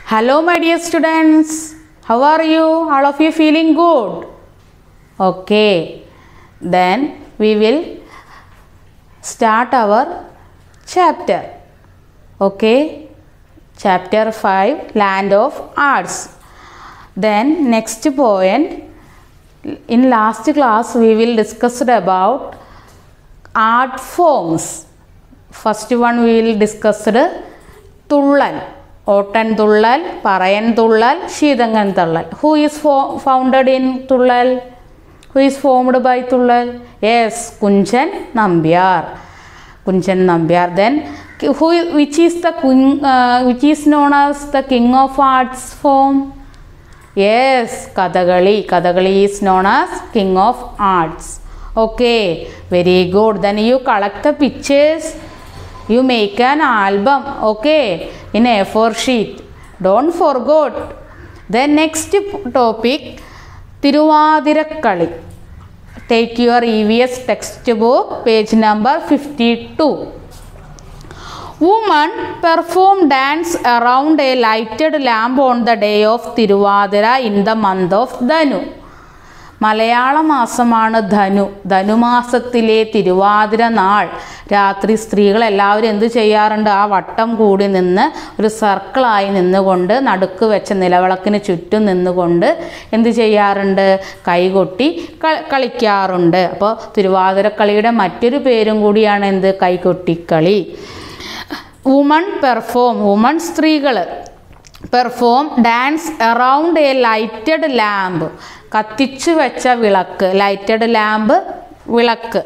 Hello, my dear students. How are you? All of you feeling good? Okay. Then we will start our chapter. Okay. Chapter 5 Land of Arts. Then, next point. In last class, we will discuss about art forms. First one we will discuss Thullal Ottan Thullal Parayan Thullal Seethankan Thullal who is for founded in Thullal who is formed by Thullal yes Kunchan Nambiar Kunchan Nambiar then who which is the which is known as the king of arts form yes Kathakali Kathakali is known as king of arts okay very good then you collect the pictures you make an album okay in a4 sheet don't forget then next topic Thiruvathirakali take your evs textbook page number 52 woman perform dance around a lighted lamp on the day of Thiruvathira in the month of Dhanu Malayala മാസമാണ് ധനു ധനുമാസത്തിലെ തിരുവാതിര നാൾ രാത്രി സ്ത്രീകൾ എല്ലാവരും എന്ത് ചെയ്യാറുണ്ട് ആ വട്ടം കൂടി നിന്ന് ഒരു സർക്കിളായി നിന്നുകൊണ്ട് നടുക്ക് വെച്ച നിലവിളക്കിന് ചുറ്റും നിന്നുകൊണ്ട് എന്ത് ചെയ്യാറുണ്ട് കൈകൊട്ടി കളിക്കാറുണ്ട് അപ്പോൾ തിരുവാതിരക്കളിയുടെ മറ്റൊരു പേരും കൂടിയാണ് എന്ത് കൈകൊട്ടിക്കളി വുമൺ പെർഫോം വുമൺ സ്ത്രീകൾ perform dance around a lighted lamp കത്തിച്ചു വെച്ച വിളക്ക് ലൈറ്റഡ് ലാമ്പ് വിളക്ക്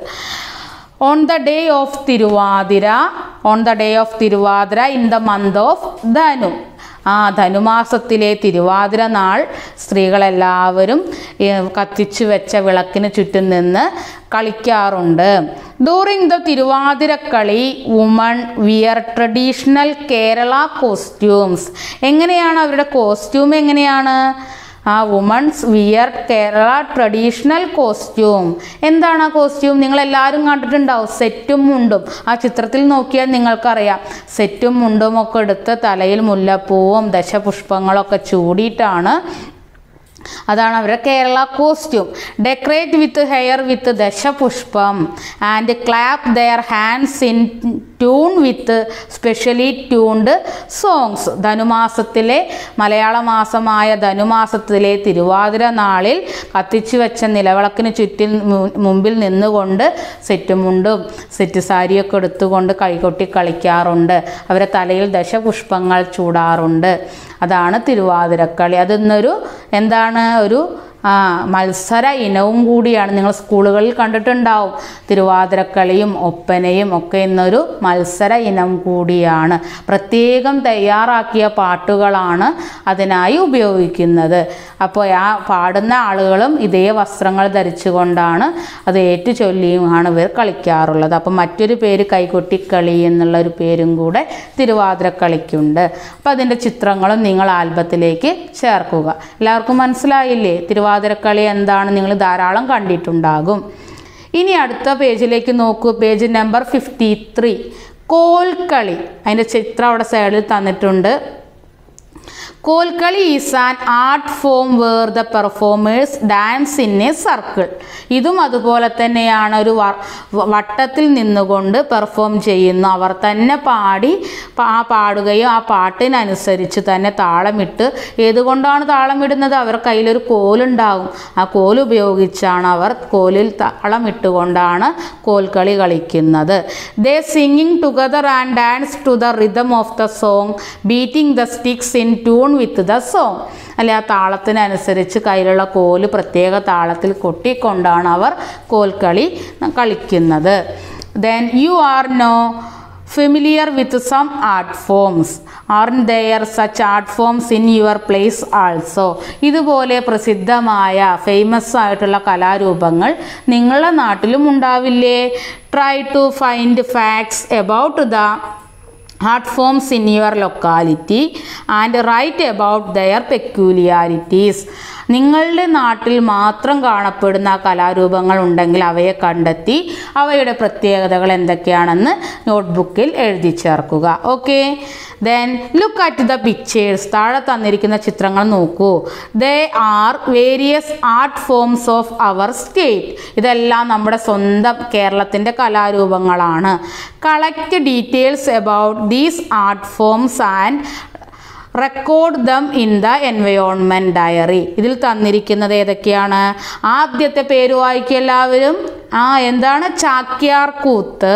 on the day of Thiruvathira on the day of Thiruvathira in the month of Dhanu ആ ധനുമാസത്തിലെ തിരുവാതിര നാൾ സ്ത്രീകളെല്ലാവരും കത്തിച്ചു വെച്ച വിളക്കിന് ചുറ്റും നിന്ന് കളിക്കാറുണ്ട് during the Thiruvathirakali women wear traditional Kerala costumes എങ്ങനെയാണ് അവരുടെ കോസ്റ്റ്യൂം എങ്ങനെയാണ് ആ women's wear Kerala traditional costume എന്താണ് ആ കോസ്റ്റ്യൂം നിങ്ങൾ എല്ലാവരും കണ്ടിട്ടുണ്ടാവും സെറ്റും മുണ്ടും ആ ചിത്രത്തിൽ നോക്കിയാൽ നിങ്ങൾക്കറിയാം സെറ്റും മുണ്ടും ഒക്കെ എടുത്ത് തലയിൽ മുല്ലപ്പൂവും ദശപുഷ്പങ്ങളൊക്കെ ചൂടിയിട്ടാണ് അതാണ് അവരുടെ Kerala costume decorate with hair with Dashapushpam and clap their hands in tune with specially tuned songs ധനുമാസത്തിലെ മലയാള മാസമായ ധനുമാസത്തിലെ തിരുവാതിര നാളിൽ കത്തിച്ചു വെച്ച നിലവിളക്കിന് ചുറ്റും മുമ്പിൽ നിന്നുകൊണ്ട് സെറ്റ് മുണ്ടും സെറ്റ് സാരിയൊക്കെ എടുത്തുകൊണ്ട് കൈകൊട്ടി കളിക്കാറുണ്ട് അവരെ തലയിൽ ദശപുഷ്പങ്ങൾ ചൂടാറുണ്ട് അതാണ് തിരുവാതിരക്കളി അതിന്നൊരു എന്താണ് ഒരു ആ മത്സര ഇനവും കൂടിയാണ് നിങ്ങൾ സ്കൂളുകളിൽ കണ്ടിട്ടുണ്ടാവും തിരുവാതിരക്കളിയും ഒപ്പനയും ഒക്കെ ഇന്നൊരു മത്സര ഇനം കൂടിയാണ് പ്രത്യേകം തയ്യാറാക്കിയ പാട്ടുകളാണ് അതിനായി ഉപയോഗിക്കുന്നത് അപ്പോൾ ആ പാടുന്ന ആളുകളും ഇതേ വസ്ത്രങ്ങൾ ധരിച്ചുകൊണ്ടാണ് അത് ഏറ്റു ചൊല്ലിയുമാണ് ഇവർ കളിക്കാറുള്ളത് അപ്പം മറ്റൊരു പേര് കൈകൊട്ടിക്കളി എന്നുള്ള ഒരു പേരും കൂടെ തിരുവാതിരക്കളിക്കുണ്ട് അപ്പോൾ അതിൻ്റെ ചിത്രങ്ങളും നിങ്ങൾ ആൽബത്തിലേക്ക് ചേർക്കുക എല്ലാവർക്കും മനസ്സിലായില്ലേ തിരുവാതിരക്കളി എന്താണ് നിങ്ങൾ ധാരാളം കണ്ടിട്ടുണ്ടാകും ഇനി അടുത്ത പേജിലേക്ക് നോക്കൂ page number fifty three Kolkali അതിൻ്റെ ചിത്രം അവിടെ സൈഡിൽ തന്നിട്ടുണ്ട് Kolkali is an art form where the performers dance in a circle ഇതും അതുപോലെ തന്നെയാണ് ഒരു വട്ടത്തിൽ നിന്നുകൊണ്ട് പെർഫോം ചെയ്യുന്നു അവർ തന്നെ പാടി ആ പാടുകയും ആ പാട്ടിനനുസരിച്ച് തന്നെ താളമിട്ട് ഏതുകൊണ്ടാണ് താളമിടുന്നത് അവർ കയ്യിലൊരു കോലുണ്ടാവും ആ കോൽ ഉപയോഗിച്ചാണ് അവർ കോലിൽ താളമിട്ടുകൊണ്ടാണ് കോൽക്കളി കളിക്കുന്നത് they singing together and dance to the rhythm of the song beating the sticks in tune with the song അല്ലെ ആ താളത്തിനനുസരിച്ച് കയ്യിലുള്ള കോല് പ്രത്യേക താളത്തിൽ കൊട്ടിക്കൊണ്ടാണ് അവർ കോൽക്കളി കളിക്കുന്നത് then you are no familiar with some art forms are there such art forms in your place also ഇതുപോലെ പ്രസിദ്ധമായ ഫേമസ് ആയിട്ടുള്ള കലാരൂപങ്ങൾ നിങ്ങളുടെ നാട്ടിലും ഉണ്ടാവില്ലേ try to find facts about the art forms in your locality and write about their peculiarities നിങ്ങളുടെ നാട്ടിൽ മാത്രം കാണപ്പെടുന്ന കലാരൂപങ്ങൾ ഉണ്ടെങ്കിൽ അവയെ കണ്ടെത്തി അവയുടെ പ്രത്യേകതകൾ എന്തൊക്കെയാണെന്ന് നോട്ട്ബുക്കിൽ എഴുതി ചേർക്കുക okay then look at the pictures താഴെ തന്നിരിക്കുന്ന ചിത്രങ്ങൾ നോക്കൂ they are various art forms of our state ഇതെല്ലാം നമ്മുടെ സ്വന്തം കേരളത്തിൻ്റെ കലാരൂപങ്ങളാണ് collect details about these art forms and record them in the environment diary ഇതിൽ തന്നിരിക്കുന്നത് ഏതൊക്കെയാണ് ആദ്യത്തെ പേര് വായിക്കുക എല്ലാവരും ആ എന്താണ് ചാക്യാർ കൂത്ത്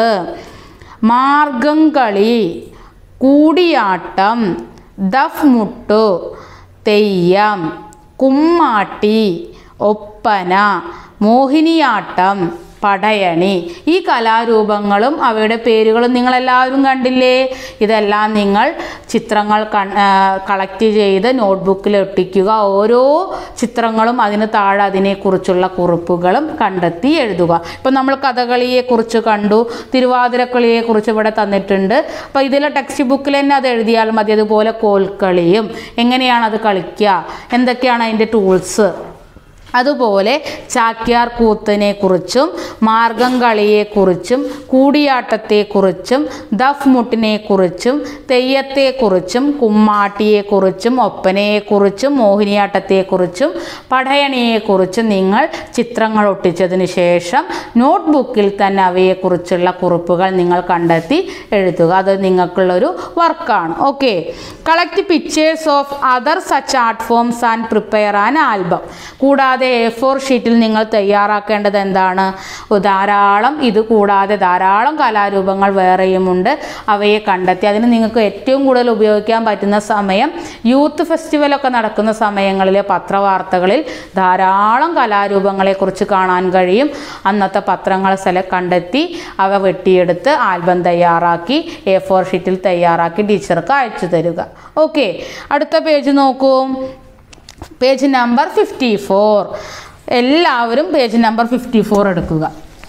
മാർഗം കളി കൂടിയാട്ടം ദഫ് മുട്ടു തെയ്യം കുമ്മാട്ടി ഒപ്പന മോഹിനിയാട്ടം പടയണി ഈ കലാരൂപങ്ങളും അവയുടെ പേരുകളും നിങ്ങളെല്ലാവരും കണ്ടില്ലേ ഇതെല്ലാം നിങ്ങൾ ചിത്രങ്ങൾ കളക്ട് ചെയ്ത് നോട്ട്ബുക്കിൽ ഒട്ടിക്കുക ഓരോ ചിത്രങ്ങളും അതിന് താഴെ അതിനെക്കുറിച്ചുള്ള കുറിപ്പുകളും കണ്ടെത്തി എഴുതുക ഇപ്പം നമ്മൾ കഥകളിയെക്കുറിച്ച് കണ്ടു തിരുവാതിരക്കളിയെക്കുറിച്ച് ഇവിടെ തന്നിട്ടുണ്ട് അപ്പോൾ ഇതിലെ ടെക്സ്റ്റ് ബുക്കിൽ തന്നെ അത് എഴുതിയാൽ മതി അതുപോലെ കോൽക്കളിയും എങ്ങനെയാണ് അത് കളിക്കുക എന്തൊക്കെയാണ് അതിൻ്റെ ടൂൾസ് അതുപോലെ ചാക്യാർ കൂത്തിനെ കുറിച്ചും മാർഗം കളിയെക്കുറിച്ചും കൂടിയാട്ടത്തെക്കുറിച്ചും ദഫ് മുട്ടിനെ കുറിച്ചും തെയ്യത്തെക്കുറിച്ചും കുമ്മാട്ടിയെക്കുറിച്ചും ഒപ്പനയെക്കുറിച്ചും മോഹിനിയാട്ടത്തെക്കുറിച്ചും പടയണിയെക്കുറിച്ചും നിങ്ങൾ ചിത്രങ്ങൾ ഒട്ടിച്ചതിന് ശേഷം നോട്ട്ബുക്കിൽ തന്നെ അവയെക്കുറിച്ചുള്ള കുറിപ്പുകൾ നിങ്ങൾ കണ്ടെത്തി എഴുതുക അത് നിങ്ങൾക്കുള്ളൊരു വർക്കാണ് okay collect pictures of other such art forms and prepare an album കൂടാതെ എ ഫോർ ഷീറ്റിൽ നിങ്ങൾ തയ്യാറാക്കേണ്ടത് എന്താണ് ധാരാളം ഇത് കൂടാതെ ധാരാളം കലാരൂപങ്ങൾ വേറെയുമുണ്ട് അവയെ കണ്ടെത്തി അതിന് നിങ്ങൾക്ക് ഏറ്റവും കൂടുതൽ ഉപയോഗിക്കാൻ പറ്റുന്ന സമയം യൂത്ത് ഫെസ്റ്റിവലൊക്കെ നടക്കുന്ന സമയങ്ങളിലെ പത്രവാർത്തകളിൽ ധാരാളം കലാരൂപങ്ങളെക്കുറിച്ച് കാണാൻ കഴിയും അന്നത്തെ പത്രങ്ങൾ സ്ഥലം കണ്ടെത്തി അവ വെട്ടിയെടുത്ത് ആൽബം തയ്യാറാക്കി എ ഫോർ ഷീറ്റിൽ തയ്യാറാക്കി ടീച്ചർക്ക് അയച്ചു തരിക ഓക്കെ അടുത്ത പേജ് നോക്കൂ പേജ് നമ്പർ ഫിഫ്റ്റി ഫോർ എല്ലാവരും പേജ് നമ്പർ ഫിഫ്റ്റി ഫോർ എടുക്കുക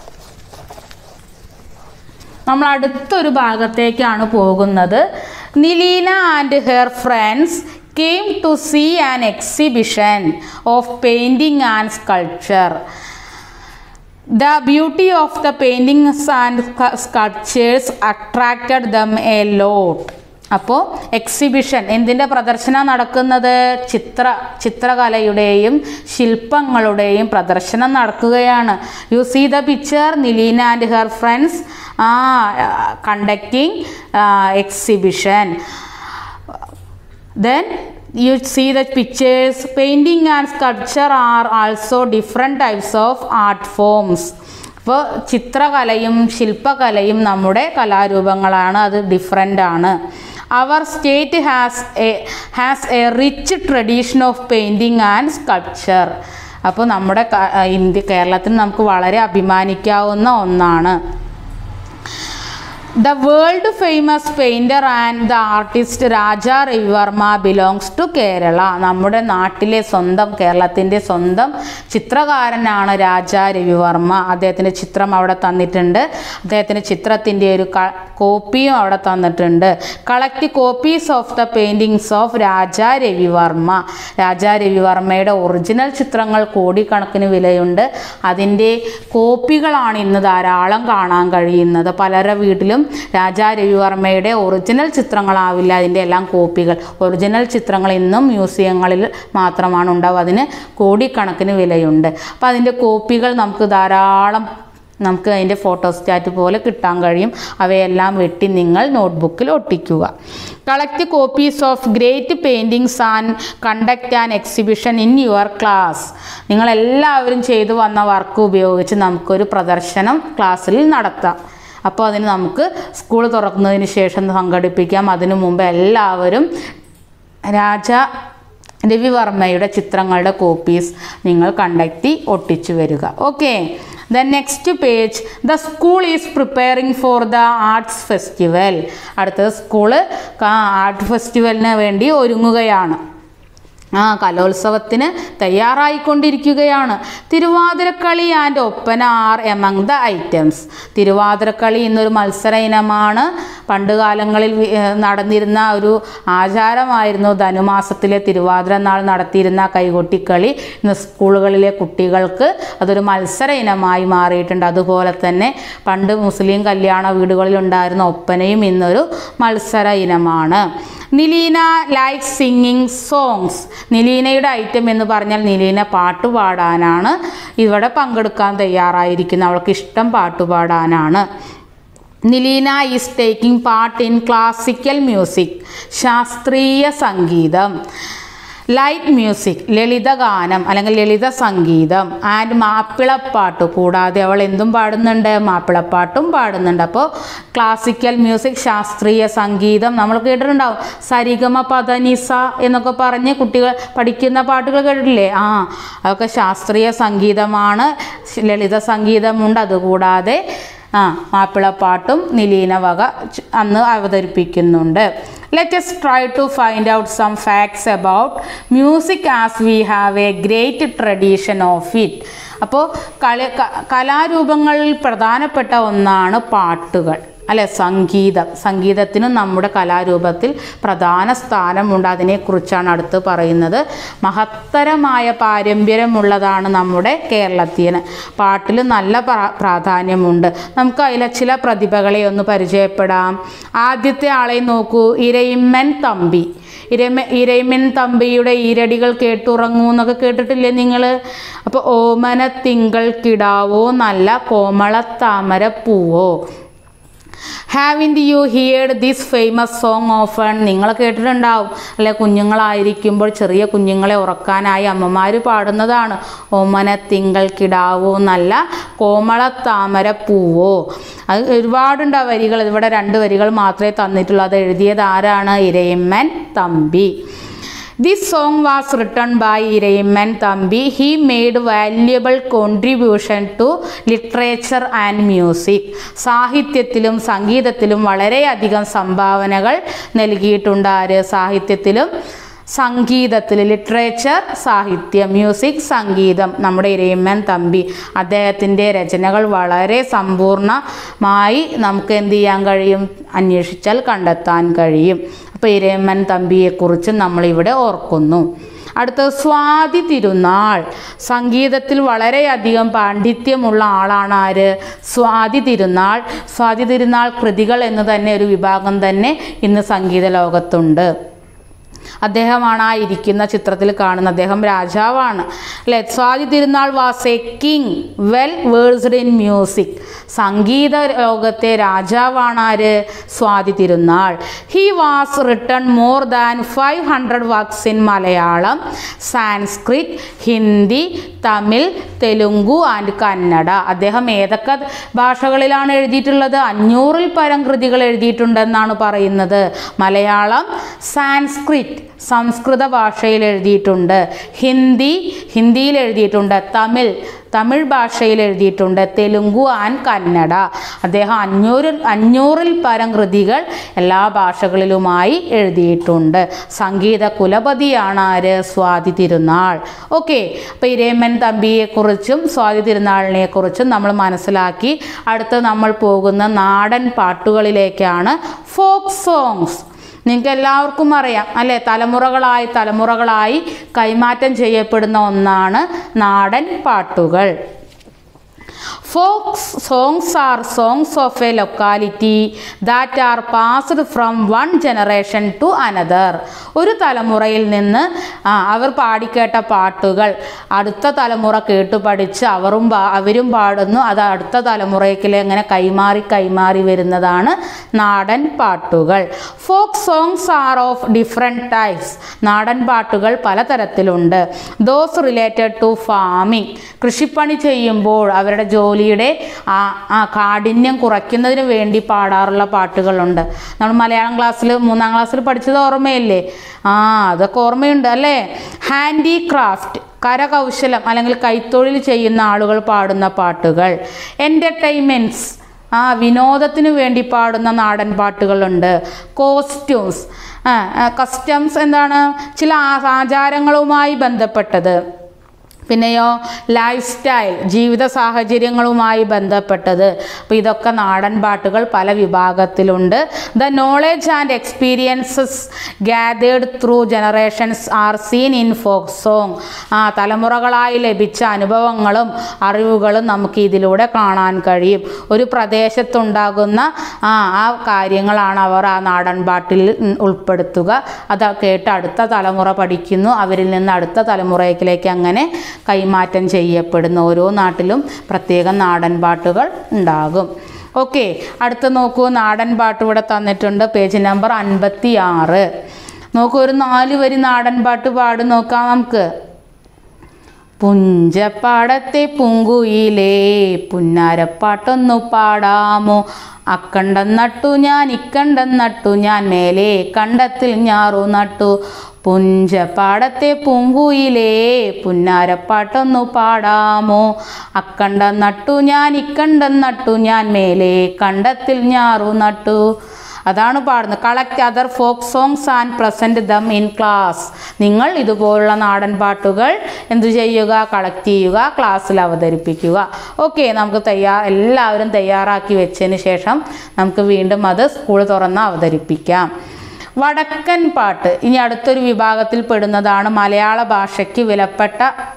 നമ്മൾ അടുത്തൊരു ഭാഗത്തേക്കാണ് പോകുന്നത് Nileena and her friends came to see an exhibition of painting and sculpture the beauty of the paintings and sculptures attracted them a lot അപ്പോൾ exhibition എന്തിൻ്റെ പ്രദർശനം നടക്കുന്നത് ചിത്ര ചിത്രകലയുടെയും ശില്പങ്ങളുടെയും പ്രദർശനം നടക്കുകയാണ് you see the picture Nileena and her friends conducting exhibition then you see the pictures painting and sculpture are also different types of art forms അപ്പോൾ ചിത്രകലയും ശില്പകലയും നമ്മുടെ കലാരൂപങ്ങളാണ് അത് ഡിഫറെൻ്റ് ആണ് our state has a has a rich tradition of painting and sculpture അപ്പോൾ നമ്മുടെ India കേരളത്തിൽ നമുക്ക് വളരെ അഭിമാനിക്കാവുന്ന ഒന്നാണ് the world famous painter and the artist Raja Ravi Varma belongs to Kerala നമ്മുടെ നാട്ടിലെ സ്വന്തം കേരളത്തിൻ്റെ സ്വന്തം ചിത്രകാരനാണ് രാജ രവിവർമ്മ അദ്ദേഹത്തിൻ്റെ ചിത്രം അവിടെ തന്നിട്ടുണ്ട് അദ്ദേഹത്തിൻ്റെ ചിത്രത്തിൻ്റെ ഒരു കോപ്പിയും അവിടെ തന്നിട്ടുണ്ട് collect copies of the paintings of Raja Ravi Varma Raja രവിവർമ്മയുടെ ഒറിജിനൽ ചിത്രങ്ങൾ കോടിക്കണക്കിന് വിലയുണ്ട് അതിൻ്റെ കോപ്പികളാണ് ഇന്ന് ധാരാളം കാണാൻ കഴിയുന്നത് പലരുടെ വീട്ടിലും രാജാ രവിവർമ്മയുടെ ഒറിജിനൽ ചിത്രങ്ങളാവില്ല അതിൻ്റെ എല്ലാം കോപ്പികൾ ഒറിജിനൽ ചിത്രങ്ങൾ ഇന്നും മ്യൂസിയങ്ങളിൽ മാത്രമാണ് ഉണ്ടാവുക അതിന് കോടിക്കണക്കിന് വിലയുണ്ട് അപ്പോൾ അതിൻ്റെ കോപ്പികൾ നമുക്ക് ധാരാളം നമുക്ക് അതിൻ്റെ ഫോട്ടോസ്റ്റാറ്റ് പോലെ കിട്ടാൻ കഴിയും അവയെല്ലാം വെട്ടി നിങ്ങൾ നോട്ട്ബുക്കിൽ ഒട്ടിക്കുക collect copies of great paintings and conduct an exhibition in your class നിങ്ങളെല്ലാവരും ചെയ്തു വന്ന വർക്ക് ഉപയോഗിച്ച് നമുക്കൊരു പ്രദർശനം ക്ലാസ്സിൽ നടത്താം അപ്പോൾ അതിന് നമുക്ക് സ്കൂൾ തുറക്കുന്നതിന് ശേഷം സംഘടിപ്പിക്കാം അതിനു മുമ്പ് എല്ലാവരും രാജ രവിവർമ്മയുടെ ചിത്രങ്ങളുടെ കോപ്പീസ് നിങ്ങൾ കണ്ടെത്തി ഒട്ടിച്ചു വരിക okay the next page the school is preparing for the arts festival അടുത്തത് സ്കൂള് ആർട്ട് ഫെസ്റ്റിവലിന് വേണ്ടി ഒരുങ്ങുകയാണ് ആ കലോത്സവത്തിന് തയ്യാറായിക്കൊണ്ടിരിക്കുകയാണ് Thiruvathirakali and Oppana are among the items Thiruvathirakali എന്നൊരു മത്സര ഇനമാണ് പണ്ട് കാലങ്ങളിൽ വി- ഏഹ് നടന്നിരുന്ന ഒരു ആചാരമായിരുന്നു ധനുമാസത്തിലെ തിരുവാതിര നാൾ നടത്തിയിരുന്ന കൈകൊട്ടിക്കളി ഇന്ന് സ്കൂളുകളിലെ കുട്ടികൾക്ക് അതൊരു മത്സര ഇനമായി മാറിയിട്ടുണ്ട് അതുപോലെ തന്നെ പണ്ട് മുസ്ലിം കല്യാണ വീടുകളിൽ ഉണ്ടായിരുന്ന ഒപ്പനയും ഇന്നൊരു മത്സര ഇനമാണ് നിലീന ലൈക്ക് സിംഗിങ് സോങ്സ് നിലീനയുടെ ഐറ്റം എന്ന് പറഞ്ഞാൽ നിലീന പാട്ട് പാടാനാണ് ഇവിടെ പങ്കെടുക്കാൻ തയ്യാറായിരിക്കുന്നത് അവൾക്ക് ഇഷ്ടം പാട്ട് പാടാനാണ് Nileena is taking part in classical music ശാസ്ത്രീയ സംഗീതം ലൈറ്റ് മ്യൂസിക് ലളിതഗാനം അല്ലെങ്കിൽ ലളിത സംഗീതം ആൻഡ് മാപ്പിളപ്പാട്ട് കൂടാതെ അവൾ എന്തും പാടുന്നുണ്ട് മാപ്പിളപ്പാട്ടും പാടുന്നുണ്ട് അപ്പോൾ ക്ലാസിക്കൽ മ്യൂസിക് ശാസ്ത്രീയ സംഗീതം നമ്മൾ കേട്ടിട്ടുണ്ടാവും സരിഗമ പദനിസ എന്നൊക്കെ പറഞ്ഞ് കുട്ടികൾ പഠിക്കുന്ന പാട്ടുകൾ കേട്ടിട്ടില്ലേ ആ അതൊക്കെ ശാസ്ത്രീയ സംഗീതമാണ് ലളിത സംഗീതമുണ്ട് അതുകൂടാതെ ആ മാപ്പിളപ്പാട്ടും നിലീന വക ച്- അന്ന് അവതരിപ്പിക്കുന്നുണ്ട് let's try to find out some facts about music as we have a great tradition of it അപ്പോൾ കളി ക- കലാരൂപങ്ങളിൽ പ്രധാനപ്പെട്ട ഒന്നാണ് പാട്ടുകൾ അല്ലെ സംഗീതം സംഗീതത്തിനും നമ്മുടെ കലാരൂപത്തിൽ പ്രധാന സ്ഥാനമുണ്ട് അതിനെക്കുറിച്ചാണ് അടുത്ത് പറയുന്നത് മഹത്തരമായ പാരമ്പര്യമുള്ളതാണ് നമ്മുടെ കേരളത്തിന് പാട്ടിൽ നല്ല പ്രാ- പ്രാധാന്യമുണ്ട് നമുക്ക് അതിലെ ചില പ്രതിഭകളെ ഒന്ന് പരിചയപ്പെടാം ആദ്യത്തെ ആളെ നോക്കൂ ഇരയിമ്മൻ തമ്പി ഇരമ ഇരയിമ്മൻ തമ്പിയുടെ ഈരടികൾ കേട്ടുറങ്ങൂ എന്നൊക്കെ കേട്ടിട്ടില്ലേ നിങ്ങൾ അപ്പോൾ ഓമന തിങ്കൾ കിടാവോ നല്ല കോമളത്താമര പൂവോ haven't you heard this famous song often നിങ്ങൾ കേട്ടിട്ടുണ്ടാവും അല്ലെ കുഞ്ഞുങ്ങളായിരിക്കുമ്പോൾ ചെറിയ കുഞ്ഞുങ്ങളെ ഉറക്കാനായി അമ്മമാർ പാടുന്നതാണ് ഓമന തിങ്കൾ കിടാവോ നല്ല കോമള താമര പൂവോ അത് ഒരുപാടുണ്ട് ആ വരികൾ ഇവിടെ രണ്ട് വരികൾ മാത്രമേ തന്നിട്ടുള്ളൂ അത് എഴുതിയത് ആരാണ് Irayimman Thampi this song was written by Irayimman Thampi he made valuable contribution to literature and music സാഹിത്യത്തിലും സംഗീതത്തിലും വളരെയധികം സംഭാവനകൾ നൽകിയിട്ടുണ്ട് ആര് സാഹിത്യത്തിലും സംഗീതത്തിൽ ലിറ്ററേച്ചർ സാഹിത്യം മ്യൂസിക് സംഗീതം നമ്മുടെ ഇരയിമ്മൻ തമ്പി അദ്ദേഹത്തിൻ്റെ രചനകൾ വളരെ സമ്പൂർണ്ണമായി നമുക്ക് എന്ത് ചെയ്യാൻ കഴിയും അന്വേഷിച്ചാൽ കണ്ടെത്താൻ കഴിയും അപ്പോൾ ഇരയമ്മൻ തമ്പിയെക്കുറിച്ച് നമ്മളിവിടെ ഓർക്കുന്നു അടുത്ത സ്വാതി തിരുനാൾ സംഗീതത്തിൽ വളരെയധികം പാണ്ഡിത്യമുള്ള ആളാണ് ആര് സ്വാതി തിരുനാൾ സ്വാതി തിരുനാൾ കൃതികൾ എന്ന് തന്നെ ഒരു വിഭാഗം തന്നെ ഇന്ന് സംഗീത ലോകത്തുണ്ട് അദ്ദേഹമാണ് ആ ഇരിക്കുന്ന ചിത്രത്തിൽ കാണുന്ന അദ്ദേഹം രാജാവാണ് അല്ലെ Swathi Thirunal was a king well versed in music സംഗീത ലോകത്തെ രാജാവാണ് ആര് Swathi Thirunal he was written more than five hundred works in Malayalam Sanskrit Hindi Tamil Telugu and Kannada അദ്ദേഹം ഏതൊക്കെ ഭാഷകളിലാണ് എഴുതിയിട്ടുള്ളത് അഞ്ഞൂറിൽ പരം കൃതികൾ എഴുതിയിട്ടുണ്ടെന്നാണ് പറയുന്നത് മലയാളം സാൻസ്ക്രിറ്റ് സംസ്കൃത ഭാഷയിൽ എഴുതിയിട്ടുണ്ട് ഹിന്ദി ഹിന്ദിയിൽ എഴുതിയിട്ടുണ്ട് തമിഴ് തമിഴ് ഭാഷയിൽ എഴുതിയിട്ടുണ്ട് തെലുങ്കു ആൻഡ് കന്നഡ അദ്ദേഹം അഞ്ഞൂറിൽ അഞ്ഞൂറിൽ പരം കൃതികൾ എല്ലാ ഭാഷകളിലുമായി എഴുതിയിട്ടുണ്ട് സംഗീത കുലപതിയാണ് ആര് സ്വാതി തിരുനാൾ ഓക്കെ അപ്പോൾ ഇരേമൻ തമ്പിയെക്കുറിച്ചും സ്വാതി തിരുനാളിനെക്കുറിച്ചും നമ്മൾ മനസ്സിലാക്കി അടുത്ത് നമ്മൾ പോകുന്ന നാടൻ പാട്ടുകളിലേക്കാണ് ഫോക്ക് സോങ്സ് നിങ്ങൾക്ക് എല്ലാവർക്കും അറിയാം അല്ലേ തലമുറകളായി തലമുറകളായി കൈമാറ്റം ചെയ്യപ്പെടുന്ന ഒന്നാണ് നാടൻ പാട്ടുകൾ folk songs are songs of a locality that are passed from one generation to another ഒരു തലമുറയിൽ നിന്ന് ആ, അവർ പാടിക്കേട്ട പാട്ടുകൾ അടുത്ത തലമുറ കേട്ടു പഠിച്ച് അവരും പാ- അവരും പാടുന്നു അത് അടുത്ത തലമുറയ്ക്ക് എങ്ങനെ കൈമാറി കൈമാറി വരുന്നതാണ് നാടൻ പാട്ടുകൾ folk songs are of different types നാടൻ പാട്ടുകൾ പലതരത്തിലുണ്ട് ദോസ് റിലേറ്റഡ് ടു ഫാമിംഗ് കൃഷിപ്പണി ചെയ്യുമ്പോൾ അവരുടെ ജോലിയുടെ ആ ആ കാഠിന്യം കുറയ്ക്കുന്നതിന് വേണ്ടി പാടാറുള്ള പാട്ടുകളുണ്ട് നമ്മൾ മലയാളം ക്ലാസ്സിൽ മൂന്നാം ക്ലാസ്സിൽ പഠിച്ചത് ഓർമ്മയില്ലേ ആ അതൊക്കെ ഓർമ്മയുണ്ട് അല്ലേ ഹാൻഡിക്രാഫ്റ്റ് കരകൗശലം അല്ലെങ്കിൽ കൈത്തൊഴിൽ ചെയ്യുന്ന ആളുകൾ പാടുന്ന പാട്ടുകൾ എൻ്റർടൈൻമെൻറ്റ്സ് ആ വിനോദത്തിന് വേണ്ടി പാടുന്ന നാടൻ പാട്ടുകളുണ്ട് കോസ്റ്റ്യൂംസ് കസ്റ്റംസ് എന്താണ് ചില ആ- ആചാരങ്ങളുമായി ബന്ധപ്പെട്ടത് പിന്നെയോ ലൈഫ് സ്റ്റൈൽ ജീവിത സാഹചര്യങ്ങളുമായി ബന്ധപ്പെട്ടത് അപ്പോൾ ഇതൊക്കെ നാടൻ പാട്ടുകൾ പല വിഭാഗത്തിലുണ്ട് the knowledge and experiences gathered through generations are seen in folk song ആ തലമുറകളായി ലഭിച്ച അനുഭവങ്ങളും അറിവുകളും നമുക്ക് ഇതിലൂടെ കാണാൻ കഴിയും ഒരു പ്രദേശത്തുണ്ടാകുന്ന ആ ആ കാര്യങ്ങളാണ് അവർ ആ നാടൻ പാട്ടിൽ ഉൾപ്പെടുത്തുക അത് കേട്ട് അടുത്ത തലമുറ പഠിക്കുന്നു അവരിൽ നിന്ന് അടുത്ത തലമുറയിലേക്ക് അങ്ങനെ കൈമാറ്റം ചെയ്യപ്പെടുന്നു ഓരോ നാട്ടിലും പ്രത്യേകം നാടൻ പാട്ടുകൾ ഉണ്ടാകും ഓക്കെ അടുത്ത നോക്കൂ നാടൻ പാട്ട് ഇവിടെ തന്നിട്ടുണ്ട് പേജ് നമ്പർ അൻപത്തി ആറ് നോക്കൂ ഒരു നാല് വരി നാടൻ പാട്ട് പാടി നോക്കാം നമുക്ക് പുഞ്ചപ്പാടത്തെ പൂങ്കുയിലേ പുന്നാരപ്പാട്ടൊന്നു പാടാമോ അക്കണ്ടം നട്ടു ഞാൻ ഇക്കണ്ടം നട്ടു ഞാൻ മേലെ കണ്ടത്തിൽ ഞാറു നട്ടു പുഞ്ചപ്പാടത്തെ പൂങ്കുയിലേ പുന്നാരപ്പാട്ടൊന്നു പാടാമോ അക്കണ്ടം നട്ടു ഞാൻ ഇക്കണ്ടം നട്ടു ഞാൻ മേലെ കണ്ടത്തിൽ ഞാറു നട്ടു അതാണ് പാടുന്നത് collect other folk songs and present them in class നിങ്ങൾ ഇതുപോലുള്ള നാടൻ പാട്ടുകൾ എന്തു ചെയ്യുക കളക്ട് ചെയ്യുക ക്ലാസ്സിൽ അവതരിപ്പിക്കുക ഓക്കെ നമുക്ക് തയ്യാർ എല്ലാവരും തയ്യാറാക്കി വെച്ചതിന് ശേഷം നമുക്ക് വീണ്ടും അത് സ്കൂൾ തുറന്ന് അവതരിപ്പിക്കാം വടക്കൻ പാട്ട് ഇനി അടുത്തൊരു വിഭാഗത്തിൽ പെടുന്നതാണ് മലയാള ഭാഷയ്ക്ക് വിലപ്പെട്ട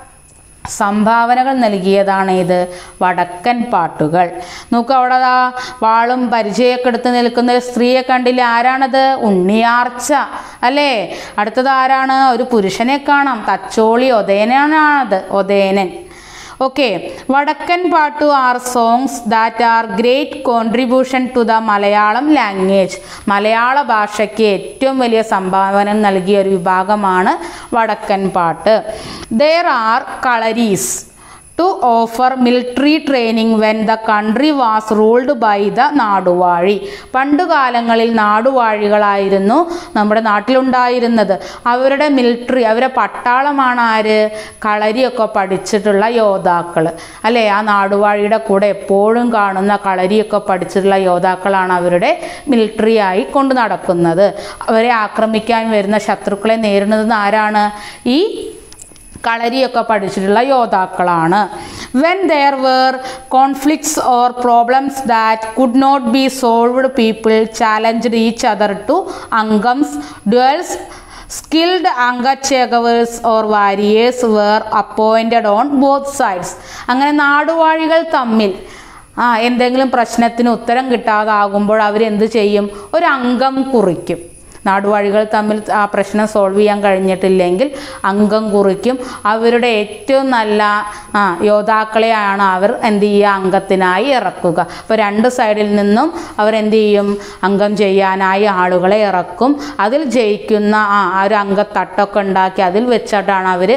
സംഭാവനകൾ നൽകിയതാണ് ഇത് വടക്കൻ പാട്ടുകൾ നോക്കൂ അവിടെ ദാ വാളും പരിചയമൊക്കെ എടുത്ത് നിൽക്കുന്ന ഒരു സ്ത്രീയെ കണ്ടില്ല ആരാണത് ഉണ്ണിയാർച്ച അല്ലേ അടുത്തത് ആരാണ് ഒരു പുരുഷനെ കാണാം Thacholi ഒതേനാണത് Othenan okay Vadakkan Pattu are songs that are great contribution to the Malayalam language Malayala ഭാഷയ്ക്ക് ഏറ്റവും വലിയ സംഭാവന നൽകിയ ഒരു വിഭാഗമാണ് Vadakkan Pattu there are kalaris to offer military training when the country was ruled by the naduvazhi പണ്ടുകാലങ്ങളിൽ നാടുവാഴികളായിരുന്നു നമ്മുടെ നാട്ടിലുണ്ടായിരുന്നത് അവരുടെ മിലിറ്ററി അവരെ പട്ടാളമാണ് ആര് കളരിയൊക്കെ പഠിച്ചിട്ടുള്ള യോദ്ധാക്കൾ അല്ലേ ആ നാടുവാഴിയുടെ കൂടെ എപ്പോഴും കാണുന്ന കളരിയൊക്കെ പഠിച്ചിട്ടുള്ള യോദ്ധാക്കളാണ് അവരുടെ മിലിറ്ററിയായി കൊണ്ട് നടക്കുന്നത് അവരെ ആക്രമിക്കാൻ വരുന്ന ശത്രുക്കളെ നേരിടുന്നത് ആരാണ് ഈ കളരിയൊക്കെ പഠിച്ചിട്ടുള്ള യോദ്ധാക്കളാണ് when there were conflicts or problems that could not be solved people challenged each other to angams duels skilled angachekavars or warriors were appointed on both sides അങ്ങനെ നാടുവാഴികൾ തമ്മിൽ ആ എന്തെങ്കിലും പ്രശ്നത്തിന് ഉത്തരം കിട്ടാതാകുമ്പോൾ അവരെന്ത് ചെയ്യും ഒരു അംഗം കുറിക്കും നാടുവാഴികൾ തമ്മിൽ ആ പ്രശ്നം സോൾവ് ചെയ്യാൻ കഴിഞ്ഞിട്ടില്ലെങ്കിൽ അംഗം കുറിക്കും അവരുടെ ഏറ്റവും നല്ല ആ യോദ്ധാക്കളെയാണ് അവർ എന്ത് ചെയ്യുക അംഗത്തിനായി ഇറക്കുക അപ്പോൾ രണ്ട് സൈഡിൽ നിന്നും അവരെന്ത് ചെയ്യും അംഗം ചെയ്യാനായി ആളുകളെ ഇറക്കും അതിൽ ജയിക്കുന്ന ആ ആ ഒരു അംഗത്തട്ടൊക്കെ ഉണ്ടാക്കി അതിൽ വെച്ചിട്ടാണ് അവർ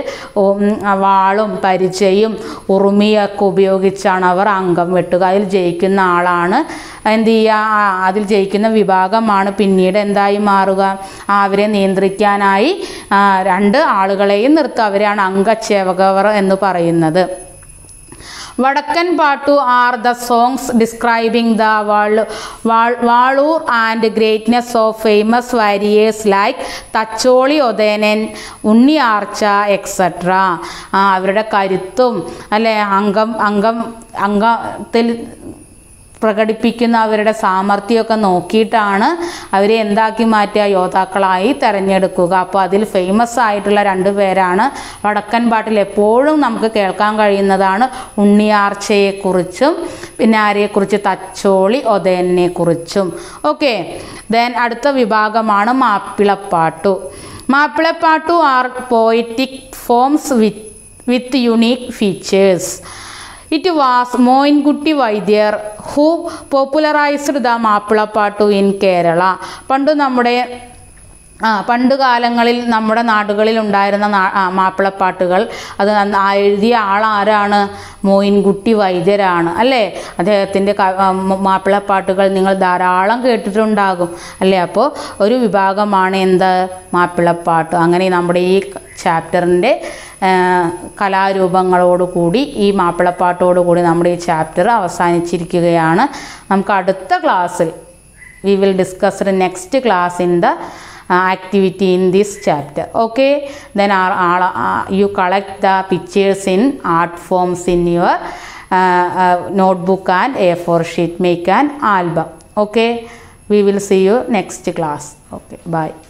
വാളും പരിചയും ഉറുമിയൊക്കെ ഉപയോഗിച്ചാണ് അവർ അംഗം വെട്ടുക അതിൽ ജയിക്കുന്ന ആളാണ് എന്ത് ചെയ്യുക ആ, അതിൽ ജയിക്കുന്ന വിഭാഗമാണ് പിന്നീട് എന്തായി മാറുക ആ, അവരെ നിയന്ത്രിക്കാനായി ആ, രണ്ട് ആളുകളെയും നിർത്തുക അവരെയാണ് അംഗച്ചേവകവർ എന്ന് പറയുന്നത് Vadakkan Pattu are the songs describing the valour and greatness of famous warriors like Thacholi Othenan Unniyarcha etcetera അവരുടെ കരുത്തും അല്ലെ അംഗം അംഗം അംഗത്തിൽ പ്രകടിപ്പിക്കുന്ന അവരുടെ സാമർഥ്യമൊക്കെ നോക്കിയിട്ടാണ് അവരെ എന്താക്കി മാറ്റുക യോദ്ധാക്കളായി തിരഞ്ഞെടുക്കുക അപ്പോൾ അതിൽ ഫേമസ് ആയിട്ടുള്ള രണ്ട് പേരാണ് വടക്കൻ പാട്ടിൽ എപ്പോഴും നമുക്ക് കേൾക്കാൻ കഴിയുന്നതാണ് ഉണ്ണിയാർച്ചയെക്കുറിച്ചും പിന്നെ ആരെക്കുറിച്ച് തച്ചോളി ഒതേനെ കുറിച്ചും ഓക്കെ ദെൻ അടുത്ത വിഭാഗമാണ് Mappilappattu Mappilappattu are poetic forms with with unique features it was Moyinkutty Vaidyar who popularised the Mappilappattu in Kerala പണ്ട് നമ്മുടെ ആ പണ്ട് കാലങ്ങളിൽ നമ്മുടെ നാടുകളിൽ ഉണ്ടായിരുന്ന നാ- ആ, മാപ്പിളപ്പാട്ടുകൾ അത് അന്ന് ആ എഴുതിയ ആളാരാണ് മോയിൻകുട്ടി വൈദ്യരാണ് അല്ലേ അദ്ദേഹത്തിൻ്റെ ക- ആ, മ- മാപ്പിളപ്പാട്ടുകൾ നിങ്ങൾ ധാരാളം കേട്ടിട്ടുണ്ടാകും അല്ലേ അപ്പോൾ ഒരു വിഭാഗമാണ് എന്ത് മാപ്പിളപ്പാട്ട് അങ്ങനെ നമ്മുടെ ഈ ചാപ്റ്ററിൻ്റെ കലാരൂപങ്ങളോടുകൂടി ഈ മാപ്പിളപ്പാട്ടോടുകൂടി നമ്മുടെ ഈ ചാപ്റ്റർ അവസാനിച്ചിരിക്കുകയാണ് നമുക്ക് അടുത്ത ക്ലാസ്സിൽ we will discuss the next class in the uh, activity in this chapter okay then our, our, uh, you collect the pictures in art forms in your uh, uh, notebook and a4 sheet make an album okay we will see you next class okay bye